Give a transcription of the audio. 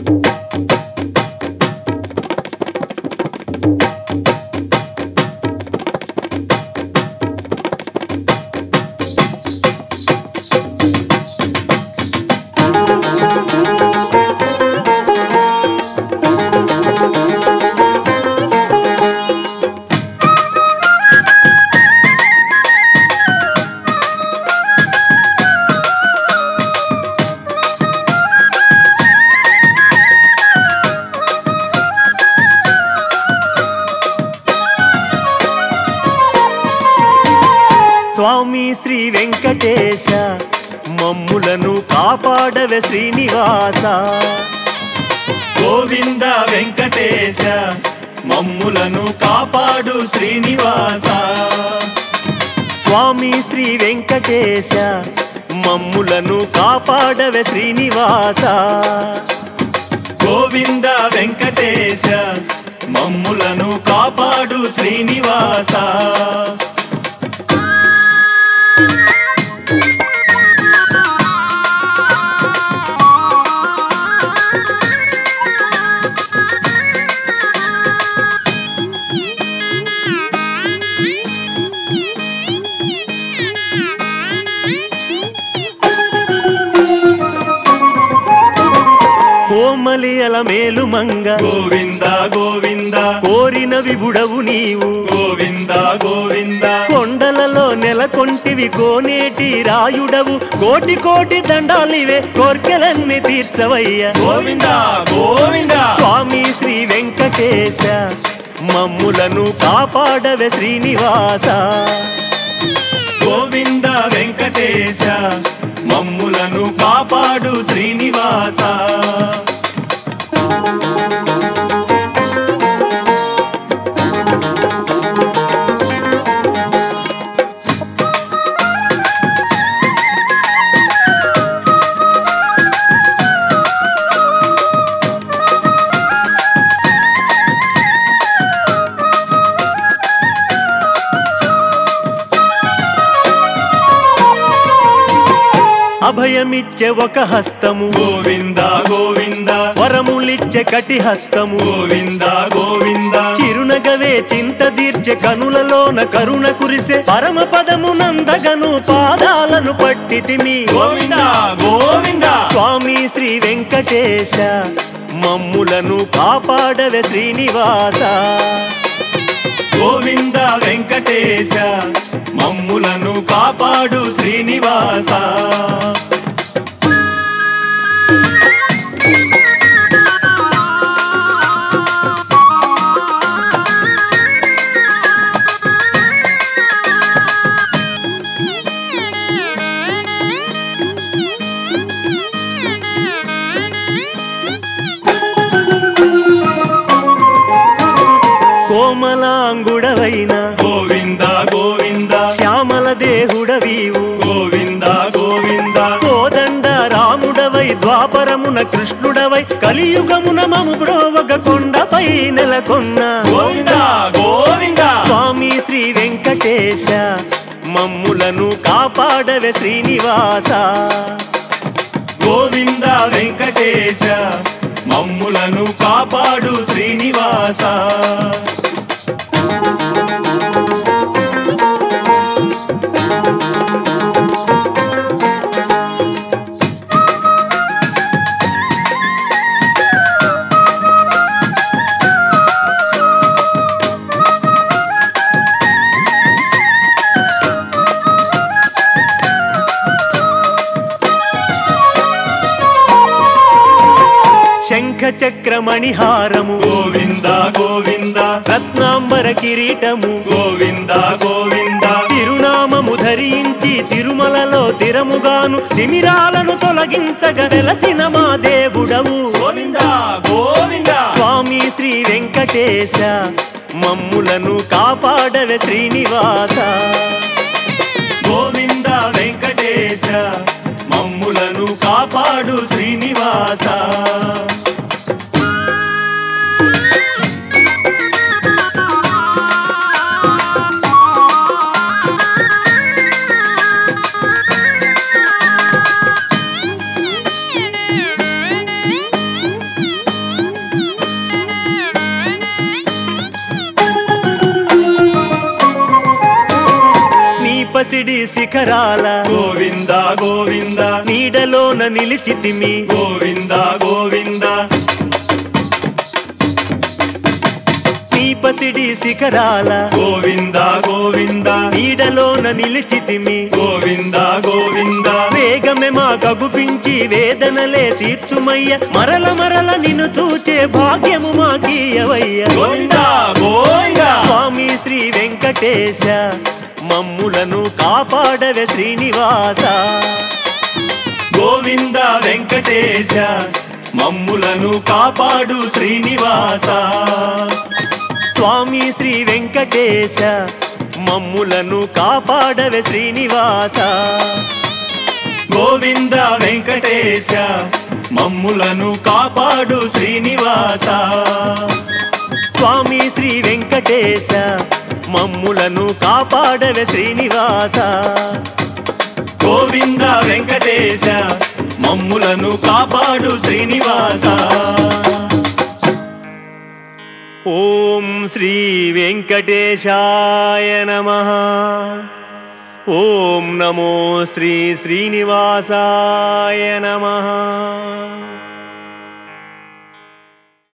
స్వామి శ్రీ వెంకటేశ మమ్ములను కాపాడవే శ్రీనివాస గోవింద వెంకటేశ మమ్ములను కాపాడు శ్రీనివాస స్వామి శ్రీ వెంకటేశ మమ్ములను కాపాడవే శ్రీనివాస గోవింద వెంకటేశ మమ్ములను కాపాడు శ్రీనివాస కోమలియల మేలుమంగ గోవింద గోవింద కోరిన విబుడవు నీవు గోవింద గోవింద కొండలలో నెలకొంటివి కోనేటి రాయుడవు కోటి కోటి దండాలివే కోర్కెలన్నీ తీర్చవయ్య గోవింద గోవింద స్వామి శ్రీ వెంకటేశ మమ్ములను కాపాడవే శ్రీనివాస గోవింద వెంకటేశ మమ్ములను కాపాడు శ్రీనివాస అభయమిచ్చే ఒక హస్తము గోవింద గోవింద వరములిచ్చే కటి హస్తము గోవింద గోవింద చిరునగవే చింత తీర్చె కనులలోన కరుణ కురిసే పరమ పదము నందగను పాదాలను పట్టితిమి గోవింద గోవింద స్వామి శ్రీ వెంకటేశ మమ్ములను కాపాడవే శ్రీనివాస గోవింద వెంకటేశ మమ్ములను కాపాడు శ్రీనివాస కోమలాంగుడవైన గోవింద గోవింద శ్యామల దేహుడవీవు గోవింద గోవింద కోదండ రాముడవై ద్వాపరమున కృష్ణుడవై కలియుగమున మము బ్రోవగ కొండపై నెలకొన్న గోవింద గోవింద స్వామి శ్రీ వెంకటేశ మమ్ములను కాపాడవే శ్రీనివాస గోవింద వెంకటేశ మమ్ములను కాపాడు శ్రీనివాస శంఖ చక్రమణిహారము గోవింద గోవింద రత్నాంబర కిరీటము గోవింద గోవింద తిరునామము ధరించి తిరుమలలో తిరముగాను తిమిరాలను తొలగించగ వెలసిన మా దేవుడవు గోవింద గోవింద స్వామి శ్రీ వెంకటేశ మమ్ములను కాపాడవే శ్రీనివాస గోవింద వెంకటేశ మమ్ములను కాపాడు శ్రీనివాస పసిడి శిఖరాల గోవింద గోవింద నీడలోన నిలిచితిమి గోవింద గోవింద నీ పసిడి శిఖరాల గోవింద గోవింద నీడలోన నిలిచితిమి గోవింద గోవింద వేగమే మా కగుపించి వేదనలే తీర్చుమయ్య మరల మరల నిన్ను చూచే భాగ్యము మాకీయవయ్య గోవింద గోవింద స్వామి శ్రీ వెంకటేశ మమ్ములను కాపాడవే శ్రీనివాస గోవింద వెంకటేశ మమ్ములను కాపాడు శ్రీనివాస స్వామి శ్రీ వెంకటేశ మమ్ములను కాపాడవే శ్రీనివాస గోవింద వెంకటేశ మమ్ములను కాపాడు శ్రీనివాస స్వామి శ్రీ వెంకటేశ మమ్ములను కాపాడవే శ్రీనివాస గోవింద వెంకటేశ మమ్ములను కాపాడు శ్రీనివాస ఓం శ్రీ వెంకటేశాయ నమ ఓం నమో శ్రీ శ్రీనివాసాయ నమ